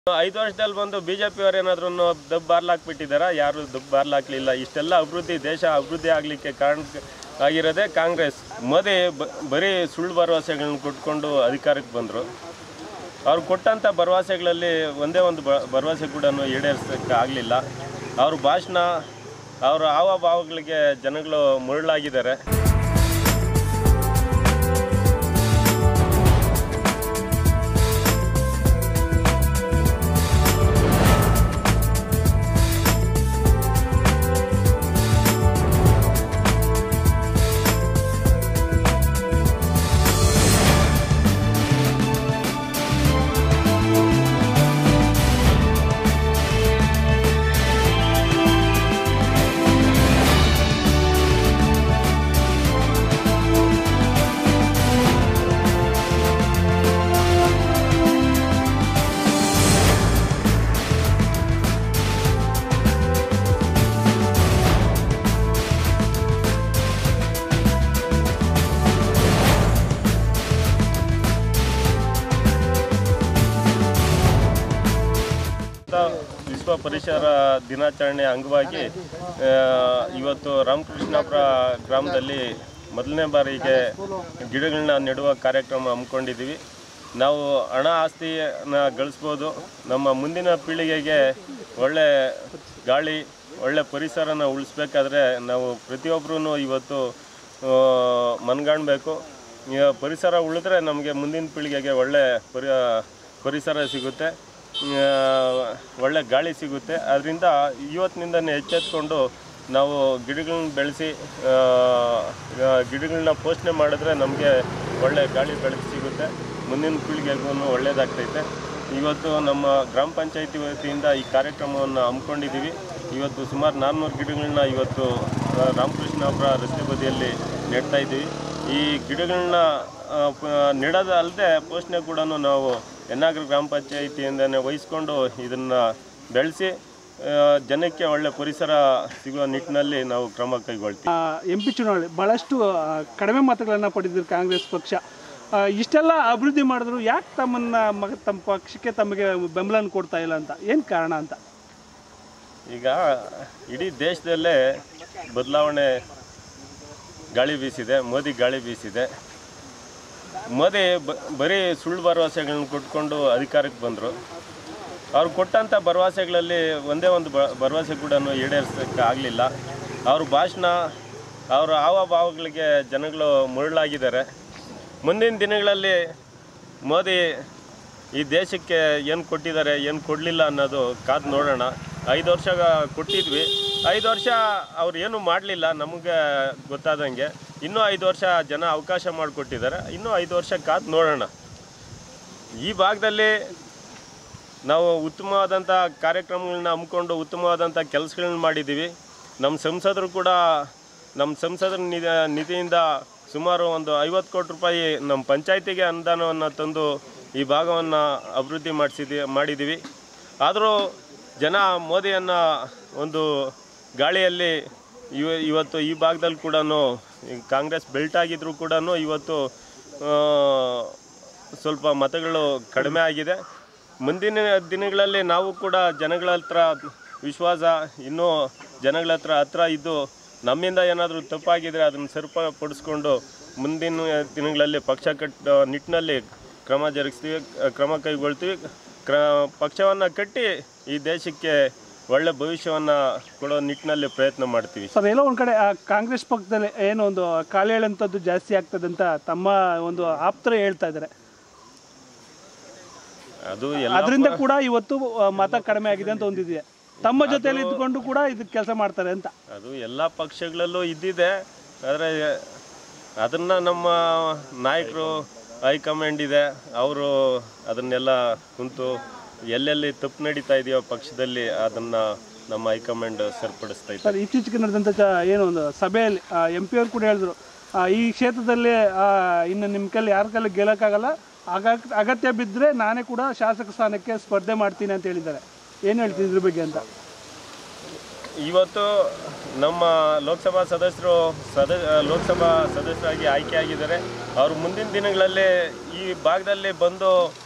ಐದು ವರ್ಷದಲ್ಲಿ ಬಂದು ಬಿ ಜೆ ಪಿಯವ್ರು ಏನಾದ್ರೂ ದಬ್ಬು ಬಾರ್ಲಾಕ್ಬಿಟ್ಟಿದ್ದಾರಾ ಯಾರು ದಬ್ಬು ಬಾರ್ಲಾಕ್ಲಿಲ್ಲ ಇಷ್ಟೆಲ್ಲ ಅಭಿವೃದ್ಧಿ ದೇಶ ಅಭಿವೃದ್ಧಿ ಆಗಲಿಕ್ಕೆ ಕಾರಣ ಆಗಿರೋದೇ ಕಾಂಗ್ರೆಸ್ ಮೋದಿ ಬ- ಬರೀ ಸುಳ್ಳು ಭರವಸೆಗಳನ್ನ ಕೊಟ್ಕೊಂಡು ಅಧಿಕಾರಕ್ಕೆ ಬಂದರು ಅವ್ರು ಕೊಟ್ಟಂಥ ಭರವಸೆಗಳಲ್ಲಿ ಒಂದೇ ಒಂದು ಬ ಭರವಸೆ ಕೂಡ ಈಡೇರಿಸೋಕ್ಕೆ ಆಗಲಿಲ್ಲ ಅವ್ರ ಭಾಷಣ ಅವರ ಹಾವಭಾವಗಳಿಗೆ ಜನಗಳು ಮುರುಳಾಗಿದ್ದಾರೆ ಅಂತ ವಿಶ್ವ ಪರಿಸರ ದಿನಾಚರಣೆ ಅಂಗವಾಗಿ ಆ, ಇವತ್ತು ರಾಮಕೃಷ್ಣಾಪುರ ಗ್ರಾಮದಲ್ಲಿ ಮೊದಲನೇ ಬಾರಿಗೆ ಗಿಡಗಳನ್ನ ನೆಡುವ ಕಾರ್ಯಕ್ರಮ ಹಮ್ಮಿಕೊಂಡಿದ್ದೀವಿ ನಾವು ಹಣ ಆಸ್ತಿನ ಗಳಿಸ್ಬೋದು ನಮ್ಮ ಮುಂದಿನ ಪೀಳಿಗೆಗೆ ಒಳ್ಳೆ ಗಾಳಿ ಒಳ್ಳೆ ಪರಿಸರನ ಉಳಿಸ್ಬೇಕಾದ್ರೆ ನಾವು ಪ್ರತಿಯೊಬ್ಬರೂ ಇವತ್ತು ಆ, ಮನ್ಗಾಣಬೇಕು ಈಗ ಪರಿಸರ ಉಳಿದ್ರೆ ನಮಗೆ ಮುಂದಿನ ಪೀಳಿಗೆಗೆ ಒಳ್ಳೆ ಪರಿ ಪರಿಸರ ಸಿಗುತ್ತೆ ಆ, ಒಳ್ಳೆ ಗಾಳಿ ಸಿಗುತ್ತೆ ಅದರಿಂದ ಇವತ್ತಿನಿಂದನೇ ಎಚ್ಚೆತ್ಕೊಂಡು ನಾವು ಗಿಡಗಳನ್ನ ಬೆಳೆಸಿ ಆ, ಆ, ಗಿಡಗಳನ್ನ ಪೋಷಣೆ ಮಾಡಿದ್ರೆ ನಮಗೆ ಒಳ್ಳೆ ಗಾಳಿ ಬೆಳಕು ಸಿಗುತ್ತೆ ಮುಂದಿನ ಪೀಳಿಗೆಗೂ ಒಳ್ಳೆಯದಾಗ್ತೈತೆ ಇವತ್ತು ನಮ್ಮ ಗ್ರಾಮ ಪಂಚಾಯತಿ ವತಿಯಿಂದ ಈ ಕಾರ್ಯಕ್ರಮವನ್ನು ಹಮ್ಮಿಕೊಂಡಿದ್ದೀವಿ ಇವತ್ತು ಸುಮಾರು ನಾನ್ನೂರು ಗಿಡಗಳನ್ನ ಇವತ್ತು ಆ, ರಾಮಕೃಷ್ಣಾಪುರ ರಸ್ತೆ ಬದಿಯಲ್ಲಿ ನೆಡ್ತಾ ಇದ್ದೀವಿ ಈ ಗಿಡಗಳನ್ನ ಆ, ಪ- ನೆಡೋದು ಅಲ್ಲದೆ ಪೋಷಣೆ ಕೂಡ ನಾವು ಎನ್ನಾಗರ ಗ್ರಾಮ ಪಂಚಾಯಿತಿಯಿಂದನೇ ವಹಿಸ್ಕೊಂಡು ಇದನ್ನು ಬೆಳೆಸಿ ಜನಕ್ಕೆ ಒಳ್ಳೆ ಪರಿಸರ ಸಿಗುವ ನಿಟ್ಟಿನಲ್ಲಿ ನಾವು ಕ್ರಮ ಕೈಗೊಳ್ತೀವಿ ಎಂ ಪಿ ಚುನಾವಣೆ ಭಾಳಷ್ಟು ಆ, ಕಡಿಮೆ ಮತಗಳನ್ನು ಪಡೆದಿದ್ರು ಕಾಂಗ್ರೆಸ್ ಪಕ್ಷ ಆ, ಇಷ್ಟೆಲ್ಲ ಅಭಿವೃದ್ಧಿ ಮಾಡಿದ್ರು ಯಾಕೆ ತಮ್ಮನ್ನ ಮಗ ತಮ್ಮ ಪಕ್ಷಕ್ಕೆ ತಮಗೆ ಬೆಂಬಲ ಕೊಡ್ತಾ ಇಲ್ಲ ಅಂತ ಏನು ಕಾರಣ ಅಂತ ಈಗ ಇಡೀ ದೇಶದಲ್ಲೇ ಬದಲಾವಣೆ ಗಾಳಿ ಬೀಸಿದೆ ಮೋದಿ ಗಾಳಿ ಬೀಸಿದೆ ಮೋದಿ ಬ ಬರೀ ಸುಳ್ಳು ಭರವಸೆಗಳನ್ನ ಕೊಟ್ಕೊಂಡು ಅಧಿಕಾರಕ್ಕೆ ಬಂದರು ಅವ್ರು ಕೊಟ್ಟಂಥ ಭರವಸೆಗಳಲ್ಲಿ ಒಂದೇ ಒಂದು ಬ ಭರವಸೆ ಕೂಡ ಈಡೇರಿಸೋಕ್ಕೆ ಆಗಲಿಲ್ಲ ಅವ್ರ ಭಾಷಣ ಅವರ ಹಾವಭಾವಗಳಿಗೆ ಜನಗಳು ಮುರುಳಾಗಿದ್ದಾರೆ ಮುಂದಿನ ದಿನಗಳಲ್ಲಿ ಮೋದಿ ಈ ದೇಶಕ್ಕೆ ಏನು ಕೊಟ್ಟಿದ್ದಾರೆ ಏನು ಕೊಡಲಿಲ್ಲ ಅನ್ನೋದು ಕಾದು ನೋಡೋಣ ಐದು ವರ್ಷ ಕೊಟ್ಟಿದ್ವಿ ಐದು ವರ್ಷ ಅವ್ರು ಏನು ಮಾಡಲಿಲ್ಲ ನಮಗೆ ಗೊತ್ತಾದಂಗೆ ಇನ್ನೂ ಐದು ವರ್ಷ ಜನ ಅವಕಾಶ ಮಾಡಿಕೊಟ್ಟಿದ್ದಾರೆ ಇನ್ನೂ ಐದು ವರ್ಷ ಕಾದು ನೋಡೋಣ ಈ ಭಾಗದಲ್ಲಿ ನಾವು ಉತ್ತಮವಾದಂಥ ಕಾರ್ಯಕ್ರಮಗಳನ್ನ ಹಮ್ಮಿಕೊಂಡು ಉತ್ತಮವಾದಂಥ ಕೆಲಸಗಳನ್ನ ಮಾಡಿದ್ದೀವಿ ನಮ್ಮ ಸಂಸದರು ಕೂಡ ನಮ್ಮ ಸಂಸದರ ನಿಧಿ ನಿಧಿಯಿಂದ ಸುಮಾರು ಒಂದು ಐವತ್ತು ಕೋಟಿ ರೂಪಾಯಿ ನಮ್ಮ ಪಂಚಾಯತಿಗೆ ಅನುದಾನವನ್ನು ತಂದು ಈ ಭಾಗವನ್ನು ಅಭಿವೃದ್ಧಿ ಮಾಡಿಸಿದಿ ಮಾಡಿದ್ದೀವಿ ಆದರೂ ಜನ ಮೋದಿಯನ್ನು ಒಂದು ಗಾಳಿಯಲ್ಲಿ ಇವ ಇವತ್ತು ಈ ಭಾಗದಲ್ಲಿ ಕೂಡ ಕಾಂಗ್ರೆಸ್ ಬೆಲ್ಟ್ ಆಗಿದ್ರು ಕೂಡ ಇವತ್ತು ಆ, ಸ್ವಲ್ಪ ಮತಗಳು ಕಡಿಮೆ ಆಗಿದೆ ಮುಂದಿನ ದಿನಗಳಲ್ಲಿ ನಾವು ಕೂಡ ಜನಗಳ ಹತ್ರ ವಿಶ್ವಾಸ ಇನ್ನೂ ಜನಗಳ ಹತ್ರ ಹತ್ರ ಇದ್ದು ನಮ್ಮಿಂದ ಏನಾದರೂ ತಪ್ಪಾಗಿದ್ರೆ ಅದನ್ನು ಸರಿಪಡಿಸ್ಕೊಂಡು ಮುಂದಿನ ದಿನಗಳಲ್ಲಿ ಪಕ್ಷ ಕಟ್ಟ ನಿಟ್ಟಿನಲ್ಲಿ ಕ್ರಮ ಜರುಗಿಸ್ತೀವಿ ಕ್ರಮ ಕೈಗೊಳ್ತೀವಿ ಕ್ರ ಪಕ್ಷವನ್ನು ಕಟ್ಟಿ ಈ ದೇಶಕ್ಕೆ ಒಳ್ಳೆ ಭವಿಷ್ಯವನ್ನು ಕೊಡೋ ನಿಟ್ಟಿನಲ್ಲಿ ಪ್ರಯತ್ನ ಮಾಡ್ತೀವಿ ಸರ್ ಎಲ್ಲೋ ಒಂದು ಕಡೆ ಆ ಕಾಂಗ್ರೆಸ್ ಪಕ್ಷದಲ್ಲಿ ಏನೋ ಒಂದು ಕಾಲು ಹೇಳಂಥದ್ದು ಜಾಸ್ತಿ ಆಗ್ತದೆ ಅಂತ ತಮ್ಮ ಒಂದು ಆಪ್ತರು ಹೇಳ್ತಾ ಇದ್ದಾರೆ ಅದು ಎಲ್ಲ ಅದರಿಂದ ಕೂಡ ಇವತ್ತು ಆ, ಮತ ಕಡಿಮೆ ಆಗಿದೆ ಅಂತ ಒಂದಿದೆ ತಮ್ಮ ಜೊತೆಯಲ್ಲಿ ಇದ್ಕೊಂಡು ಕೂಡ ಇದಕ್ಕೆ ಕೆಲಸ ಮಾಡ್ತಾರೆ ಅಂತ ಅದು ಎಲ್ಲ ಪಕ್ಷಗಳಲ್ಲೂ ಇದ್ದಿದೆ ಆದರೆ ಅದನ್ನು ನಮ್ಮ ನಾಯಕರು ಹೈಕಮಾಂಡ್ ಇದೆ ಅವರು ಅದನ್ನೆಲ್ಲ ಕುಂತು ಎಲ್ಲೆಲ್ಲಿ ತಪ್ಪು ನಡೀತಾ ಇದೆಯೋ ಪಕ್ಷದಲ್ಲಿ ಅದನ್ನು ನಮ್ಮ ಹೈಕಮಾಂಡ್ ಸರಿಪಡಿಸ್ತಾ ಇದ್ದಾರೆ ಸರ್ ಇತ್ತೀಚೆಗೆ ನಡೆದಂಥ ಚ ಏನು ಒಂದು ಸಭೆಯಲ್ಲಿ ಎಂ ಪಿ ಅವರು ಕೂಡ ಹೇಳಿದ್ರು ಆ, ಈ ಕ್ಷೇತ್ರದಲ್ಲಿ ಆ, ಇನ್ನು ನಿಮ್ಮ ಕೈಲಿ ಯಾರ ಕೈಲಿ ಗೆಲ್ಲಕ್ಕಾಗಲ್ಲ ಆಗ ಅಗತ್ಯ ಬಿದ್ದರೆ ನಾನೇ ಕೂಡ ಶಾಸಕ ಸ್ಥಾನಕ್ಕೆ ಸ್ಪರ್ಧೆ ಮಾಡ್ತೀನಿ ಅಂತ ಹೇಳಿದ್ದಾರೆ ಏನು ಹೇಳ್ತೀನಿ ಇದ್ರ ಬಗ್ಗೆ ಅಂತ ಇವತ್ತು ನಮ್ಮ ಲೋಕಸಭಾ ಸದಸ್ಯರು ಸದ ಲೋಕಸಭಾ ಸದಸ್ಯರಾಗಿ ಆಯ್ಕೆಯಾಗಿದ್ದಾರೆ ಅವರು ಮುಂದಿನ ದಿನಗಳಲ್ಲಿ ಈ ಭಾಗದಲ್ಲಿ ಬಂದು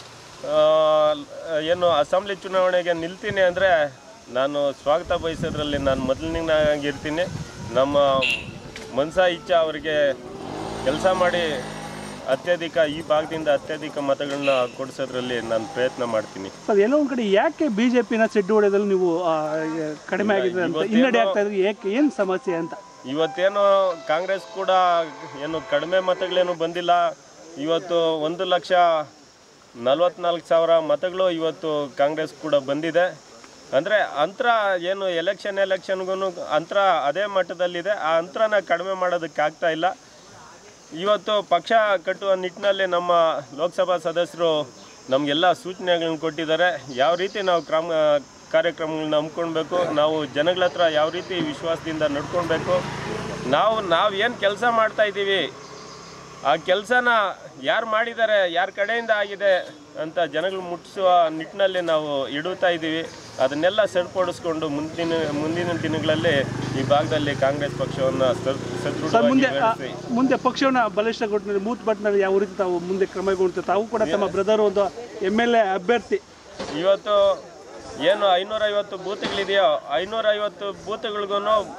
ಆ, ಏನು ಅಸೆಂಬ್ಲಿ ಚುನಾವಣೆಗೆ ನಿಲ್ತೀನಿ ಅಂದರೆ ನಾನು ಸ್ವಾಗತ ಬಯಸೋದ್ರಲ್ಲಿ ನಾನು ಮೊದಲನೇನಾಗಿರ್ತೀನಿ ನಮ್ಮ ಮನ್ಸ ಇಚ್ಛಾ ಅವರಿಗೆ ಕೆಲಸ ಮಾಡಿ ಅತ್ಯಧಿಕ ಈ ಭಾಗದಿಂದ ಅತ್ಯಧಿಕ ಮತಗಳನ್ನ ಕೊಡಿಸೋದ್ರಲ್ಲಿ ನಾನು ಪ್ರಯತ್ನ ಮಾಡ್ತೀನಿ ಸರ್ ಎಲ್ಲೋ ಒಂದು ಕಡೆ ಯಾಕೆ ಬಿ ಜೆ ಪಿನ ಸಿಡ್ಡು ಹೊಡೆದಲ್ಲಿ ನೀವು ಆ, ಕಡಿಮೆ ಆಗಿದೆ ಅಂತ ಹಿನ್ನಡೆ ಆಗ್ತಾ ಇದ್ರೆ ಏಕೆ ಏನು ಸಮಸ್ಯೆ ಅಂತ ಇವತ್ತೇನು ಕಾಂಗ್ರೆಸ್ ಕೂಡ ಏನು ಕಡಿಮೆ ಮತಗಳೇನು ಬಂದಿಲ್ಲ ಇವತ್ತು ಒಂದು ಲಕ್ಷ ನಲ್ವತ್ನಾಲ್ಕು ಸಾವಿರ ಮತಗಳು ಇವತ್ತು ಕಾಂಗ್ರೆಸ್ ಕೂಡ ಬಂದಿದೆ ಅಂದರೆ ಅಂತರ ಏನು ಎಲೆಕ್ಷನ್ ಎಲೆಕ್ಷನ್ಗೂ ಅಂತರ ಅದೇ ಮಟ್ಟದಲ್ಲಿದೆ ಆ ಅಂತರನ ಕಡಿಮೆ ಮಾಡೋದಕ್ಕೆ ಆಗ್ತಾ ಇಲ್ಲ ಇವತ್ತು ಪಕ್ಷ ಕಟ್ಟುವ ನಿಟ್ಟಿನಲ್ಲಿ ನಮ್ಮ ಲೋಕಸಭಾ ಸದಸ್ಯರು ನಮಗೆಲ್ಲ ಸೂಚನೆಗಳನ್ನ ಕೊಟ್ಟಿದ್ದಾರೆ ಯಾವ ರೀತಿ ನಾವು ಕ್ರಮ ಕಾರ್ಯಕ್ರಮಗಳನ್ನ ಹಮ್ಮಿಕೊಳ್ಬೇಕು ನಾವು ಜನಗಳ ಹತ್ರ ಯಾವ ರೀತಿ ವಿಶ್ವಾಸದಿಂದ ನಡ್ಕೊಳ್ಬೇಕು ನಾವು ನಾವು ಏನು ಕೆಲಸ ಮಾಡ್ತಾ ಇದ್ದೀವಿ ಆ ಕೆಲಸನ ಯಾರು ಮಾಡಿದ್ದಾರೆ ಯಾರ ಕಡೆಯಿಂದ ಆಗಿದೆ ಅಂತ ಜನಗಳು ಮುಟ್ಟಿಸುವ ನಿಟ್ಟಿನಲ್ಲಿ ನಾವು ಇಡುತ್ತಾ ಇದ್ದೀವಿ ಅದನ್ನೆಲ್ಲ ಸರಿಪಡಿಸ್ಕೊಂಡು ಮುಂದಿನ ಮುಂದಿನ ದಿನಗಳಲ್ಲಿ ಈ ಭಾಗದಲ್ಲಿ ಕಾಂಗ್ರೆಸ್ ಪಕ್ಷವನ್ನು ಸರ್- ಸರ್ ಸದೃಢವಾಗಿ ಮುಂದೆ ಆ, ಬೆಳೆಸಿ ಮುಂದೆ ಪಕ್ಷವನ್ನ ಬಲಿಷ್ಠಗೊಟ್ಟಿನಲ್ಲಿ ಮೂತ್ ಬಟ್ನಲ್ಲಿ ಯಾವ ರೀತಿ ತಾವು ಮುಂದೆ ಕ್ರಮಗೊಳ್ತೀವಿ ತಾವು ಕೂಡ ತಮ್ಮ ಬ್ರದರ್ ಒಂದು ಎಮ್ ಎಲ್ ಎ ಅಭ್ಯರ್ಥಿ ಇವತ್ತು ಏನು ಐನೂರೈವತ್ತು ಬೂತ್ಗಳಿದೆಯೋ ಐನೂರೈವತ್ತು ಬೂತ್ಗಳಿಗೂ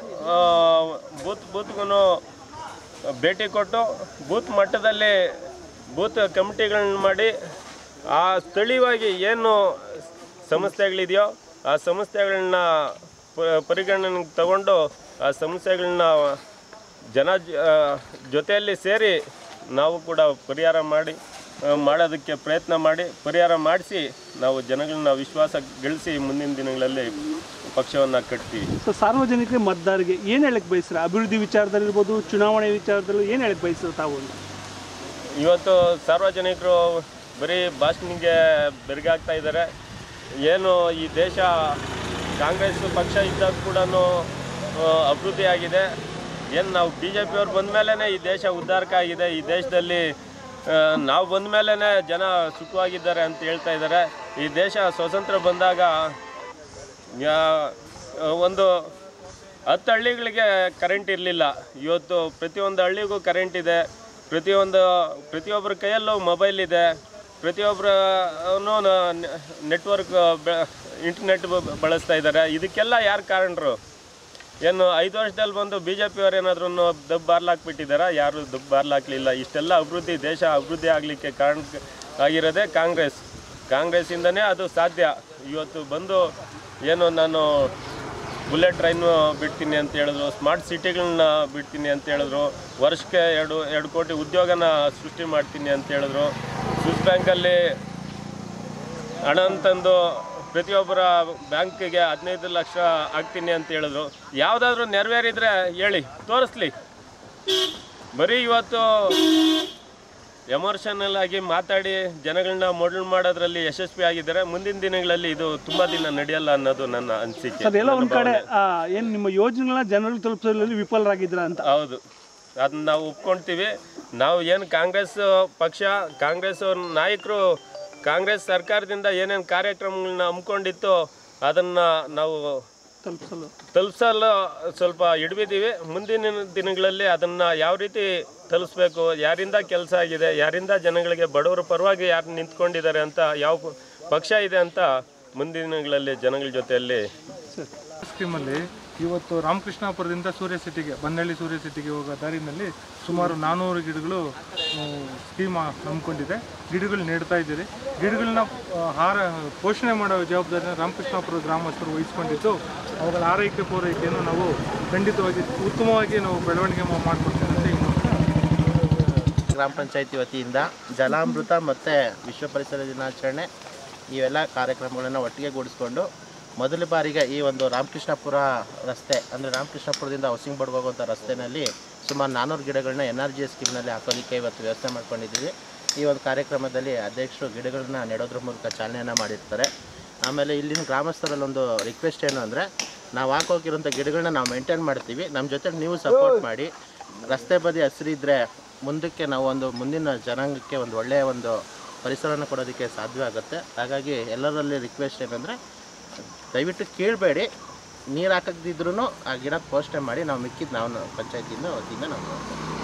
ಬೂತ್ ಬೂತ್ಗೂ ಭೇಟಿ ಕೊಟ್ಟು ಬೂತ್ ಮಟ್ಟದಲ್ಲಿ ಬೂತ್ ಕಮಿಟಿಗಳನ್ನ ಮಾಡಿ ಆ ಸ್ಥಳೀಯವಾಗಿ ಏನು ಸಮಸ್ಯೆಗಳಿದೆಯೋ ಆ ಸಮಸ್ಯೆಗಳನ್ನ ಪ- ಪರಿಗಣನೆಗೆ ತಗೊಂಡು ಆ ಸಮಸ್ಯೆಗಳನ್ನ ಜನ ಜ- ಆ, ಜೊತೆಯಲ್ಲಿ ಸೇರಿ ನಾವು ಕೂಡ ಪರಿಹಾರ ಮಾಡಿ ಆ, ಮಾಡೋದಕ್ಕೆ ಪ್ರಯತ್ನ ಮಾಡಿ ಪರಿಹಾರ ಮಾಡಿಸಿ ನಾವು ಜನಗಳನ್ನ ವಿಶ್ವಾಸ ಗಳಿಸಿ ಮುಂದಿನ ದಿನಗಳಲ್ಲಿ ಪಕ್ಷವನ್ನು ಕಟ್ತೀವಿ ಸೊ ಸಾರ್ವಜನಿಕರಿಗೆ ಮತದಾರರಿಗೆ ಏನು ಹೇಳಕ್ ಬಯಸ್ತಾರೆ ಅಭಿವೃದ್ಧಿ ವಿಚಾರದಲ್ಲಿರ್ಬೋದು ಚುನಾವಣೆ ವಿಚಾರದಲ್ಲೂ ಏನು ಹೇಳಕ್ ಬಯಸ್ತಾರೆ ತಾವು ಅಂತ ಇವತ್ತು ಸಾರ್ವಜನಿಕರು ಬರೀ ಭಾಷಣಿಗೆ ಬೆರಗಾಗ್ತಾ ಇದ್ದಾರೆ ಏನು ಈ ದೇಶ ಕಾಂಗ್ರೆಸ್ ಪಕ್ಷ ಇದ್ದಾಗ ಕೂಡ ಅಭಿವೃದ್ಧಿ ಆಗಿದೆ ಏನು ನಾವು ಬಿ ಜೆ ಪಿಯವ್ರು ಬಂದ ಮೇಲೇ ಈ ದೇಶ ಉದ್ಧಾರಕ ಆಗಿದೆ ಈ ದೇಶದಲ್ಲಿ ಆ, ನಾವು ಬಂದ ಮೇಲೇ ಜನ ಸುಖವಾಗಿದ್ದಾರೆ ಅಂತ ಹೇಳ್ತಾ ಇದ್ದಾರೆ ಈ ದೇಶ ಸ್ವತಂತ್ರ ಬಂದಾಗ ಯಾ- ಒಂದು ಹತ್ತು ಹಳ್ಳಿಗಳಿಗೆ ಕರೆಂಟ್ ಇರಲಿಲ್ಲ ಇವತ್ತು ಪ್ರತಿಯೊಂದು ಹಳ್ಳಿಗೂ ಕರೆಂಟ್ ಇದೆ ಪ್ರತಿಯೊಂದು ಪ್ರತಿಯೊಬ್ಬರ ಕೈಯಲ್ಲೂ ಮೊಬೈಲ್ ಇದೆ ಪ್ರತಿಯೊಬ್ಬರ ನೆಟ್ವರ್ಕ್ ಇಂಟರ್ನೆಟ್ ಬಳಸ್ತಾ ಇದ್ದಾರೆ ಇದಕ್ಕೆಲ್ಲ ಯಾರು ಕಾರಣರು ಏನು ಐದು ವರ್ಷದಲ್ಲಿ ಬಂದು ಬಿ ಜೆ ಪಿಯವ್ರು ಏನಾದ್ರೂ ದಬ್ಬು ಬಾರ್ಲಾಕ್ಬಿಟ್ಟಿದ್ದಾರಾ ಯಾರು ದಬ್ಬು ಬಾರ್ಲಾಕ್ಲಿಲ್ಲ ಇಷ್ಟೆಲ್ಲ ಅಭಿವೃದ್ಧಿ ದೇಶ ಅಭಿವೃದ್ಧಿ ಆಗಲಿಕ್ಕೆ ಕಾರಣ ಆಗಿರೋದೇ ಕಾಂಗ್ರೆಸ್ ಕಾಂಗ್ರೆಸ್ಸಿಂದನೇ ಅದು ಸಾಧ್ಯ ಇವತ್ತು ಬಂದು ಏನು ನಾನು ಬುಲೆಟ್ ಟ್ರೈನು ಬಿಡ್ತೀನಿ ಅಂತ ಹೇಳಿದ್ರು ಸ್ಮಾರ್ಟ್ ಸಿಟಿಗಳನ್ನ ಬಿಡ್ತೀನಿ ಅಂತ ಹೇಳಿದ್ರು ವರ್ಷಕ್ಕೆ ಎರಡು ಎರಡು ಕೋಟಿ ಉದ್ಯೋಗನ ಸೃಷ್ಟಿ ಮಾಡ್ತೀನಿ ಅಂತ ಹೇಳಿದ್ರು ಸ್ವಿಸ್ ಬ್ಯಾಂಕಲ್ಲಿ ಹಣ ಅಂತಂದು ಪ್ರತಿಯೊಬ್ಬರ ಬ್ಯಾಂಕಿಗೆ ಹದಿನೈದು ಲಕ್ಷ ಹಾಕ್ತೀನಿ ಅಂತ ಹೇಳಿದ್ರು ಯಾವುದಾದ್ರೂ ನೆರವೇರಿದ್ರೆ ಹೇಳಿ ತೋರಿಸ್ಲಿ ಬರೀ ಇವತ್ತು ಎಮೋಷನಲ್ ಆಗಿ ಮಾತಾಡಿ ಜನಗಳನ್ನ ಮೊಡಲ್ ಮಾಡೋದ್ರಲ್ಲಿ ಯಶಸ್ವಿ ಆಗಿದ್ದಾರೆ ಮುಂದಿನ ದಿನಗಳಲ್ಲಿ ಇದು ತುಂಬಾ ದಿನ ನಡೆಯಲ್ಲ ಅನ್ನೋದು ನನ್ನ ಅನಿಸಿಕೆ ಸರ್ ಎಲ್ಲ ಒಂದ್ ಕಡೆ ಆ, ಏನ್ ನಿಮ್ಮ ಯೋಜನೆಗಳನ್ನ ಜನರಿಗೆ ತಲುಪಿಸಲು ವಿಫಲರಾಗಿದ್ರ ಅಂತ ಹೌದು ಅದನ್ನ ನಾವು ಒಪ್ಕೊಳ್ತೀವಿ ನಾವು ಏನು ಕಾಂಗ್ರೆಸ್ ಪಕ್ಷ ಕಾಂಗ್ರೆಸ್ ಅವ್ರ ನಾಯಕರು ಕಾಂಗ್ರೆಸ್ ಸರ್ಕಾರದಿಂದ ಏನೇನು ಕಾರ್ಯಕ್ರಮಗಳನ್ನ ಹಮ್ಮಿಕೊಂಡಿತ್ತು ಅದನ್ನು ನಾವು ತಲುಪಿಸಲು ತಲುಪಿಸಲು ಸ್ವಲ್ಪ ಹಿಡ್ಬಿದ್ದೀವಿ ಮುಂದಿನ ದಿನಗಳಲ್ಲಿ ಅದನ್ನು ಯಾವ ರೀತಿ ತಲುಪಿಸ್ಬೇಕು ಯಾರಿಂದ ಕೆಲಸ ಆಗಿದೆ ಯಾರಿಂದ ಜನಗಳಿಗೆ ಬಡವರ ಪರವಾಗಿ ಯಾರು ನಿಂತ್ಕೊಂಡಿದ್ದಾರೆ ಅಂತ ಯಾವ ಪಕ್ಷ ಇದೆ ಅಂತ ಮುಂದಿನ ದಿನಗಳಲ್ಲಿ ಜನಗಳ ಜೊತೆಯಲ್ಲಿ ಸರ್ ಸ್ಕೀಮಲ್ಲಿ ಇವತ್ತು ರಾಮಕೃಷ್ಣಾಪುರದಿಂದ ಸೂರ್ಯ ಸಿಟಿಗೆ ಬಂದಳ್ಳಿ ಸೂರ್ಯ ಸಿಟಿಗೆ ಹೋಗೋ ದಾರಿನಲ್ಲಿ ಸುಮಾರು ನಾನ್ನೂರು ಗಿಡಗಳು ಸ್ಕೀಮ್ ಹಮ್ಮಿಕೊಂಡಿದೆ ಗಿಡಗಳು ನೆಡ್ತಾ ಇದ್ದೀರಿ ಗಿಡಗಳನ್ನ ಆ, ಹಾರ ಪೋಷಣೆ ಮಾಡೋ ಜವಾಬ್ದಾರಿನ ರಾಮಕೃಷ್ಣಾಪುರ ಗ್ರಾಮಸ್ಥರು ವಹಿಸ್ಕೊಂಡಿದ್ದು ಅವುಗಳ ಆರೈಕೆ ಪೂರೈಕೆಯನ್ನು ನಾವು ಖಂಡಿತವಾಗಿ ಉತ್ತಮವಾಗಿ ನಾವು ಬೆಳವಣಿಗೆ ಮಾಡಿಕೊಡ್ತೇವೆ ಅಂತ ಈ ಮೂಲಕ ಗ್ರಾಮ ಪಂಚಾಯತಿ ವತಿಯಿಂದ ಜಲಾಮೃತ ಮತ್ತು ವಿಶ್ವ ಪರಿಸರ ದಿನಾಚರಣೆ ಇವೆಲ್ಲ ಕಾರ್ಯಕ್ರಮಗಳನ್ನು ಒಟ್ಟಿಗೆ ಗೂಡಿಸ್ಕೊಂಡು ಮೊದಲ ಬಾರಿಗೆ ಈ ಒಂದು ರಾಮಕೃಷ್ಣಪುರ ರಸ್ತೆ ಅಂದರೆ ರಾಮಕೃಷ್ಣಪುರದಿಂದ ಹೌಸಿಂಗ್ ಬೋರ್ಡ್ಗೆ ಹೋಗುವಂಥ ರಸ್ತೆಯಲ್ಲಿ ಸುಮಾರು ನಾನ್ನೂರು ಗಿಡಗಳನ್ನ ಎನ್ ಆರ್ ಜಿ ಎಸ್ ಸ್ಕೀಮ್ನಲ್ಲಿ ಹಾಕೋದಕ್ಕೆ ಇವತ್ತು ವ್ಯವಸ್ಥೆ ಮಾಡ್ಕೊಂಡಿದ್ದೀವಿ ಈ ಒಂದು ಕಾರ್ಯಕ್ರಮದಲ್ಲಿ ಅಧ್ಯಕ್ಷರು ಗಿಡಗಳನ್ನ ನೆಡೋದ್ರ ಮೂಲಕ ಚಾಲನೆಯನ್ನು ಮಾಡಿರ್ತಾರೆ ಆಮೇಲೆ ಇಲ್ಲಿನ ಗ್ರಾಮಸ್ಥರಲ್ಲಿ ಒಂದು ರಿಕ್ವೆಸ್ಟ್ ಏನು ಅಂದರೆ ನಾವು ಹಾಕೋಗಿರೋಂಥ ಗಿಡಗಳನ್ನ ನಾವು ಮೇಂಟೈನ್ ಮಾಡ್ತೀವಿ ನಮ್ಮ ಜೊತೆ ನೀವು ಸಪೋರ್ಟ್ ಮಾಡಿ ರಸ್ತೆ ಬದಿ ಹಸಿರಿದ್ರೆ ಮುಂದಕ್ಕೆ ನಾವು ಒಂದು ಮುಂದಿನ ಜನಾಂಗಕ್ಕೆ ಒಂದು ಒಳ್ಳೆಯ ಒಂದು ಪರಿಸರನ ಕೊಡೋದಕ್ಕೆ ಸಾಧ್ಯ ಆಗುತ್ತೆ ಹಾಗಾಗಿ ಎಲ್ಲರಲ್ಲಿ ರಿಕ್ವೆಸ್ಟ್ ಏನಂದರೆ ದಯವಿಟ್ಟು ಕೇಳಬೇಡಿ ನೀರು ಹಾಕದಿದ್ರೂ ಆ ಗಿಡ ಪೋಷಣೆ ಮಾಡಿ ನಾವು ಮಿಕ್ಕಿದ್ದು ನಾವು ಪಂಚಾಯತಿಯಿಂದ ವತಿಯಿಂದ ನಾವು ನೋಡ್ತೀವಿ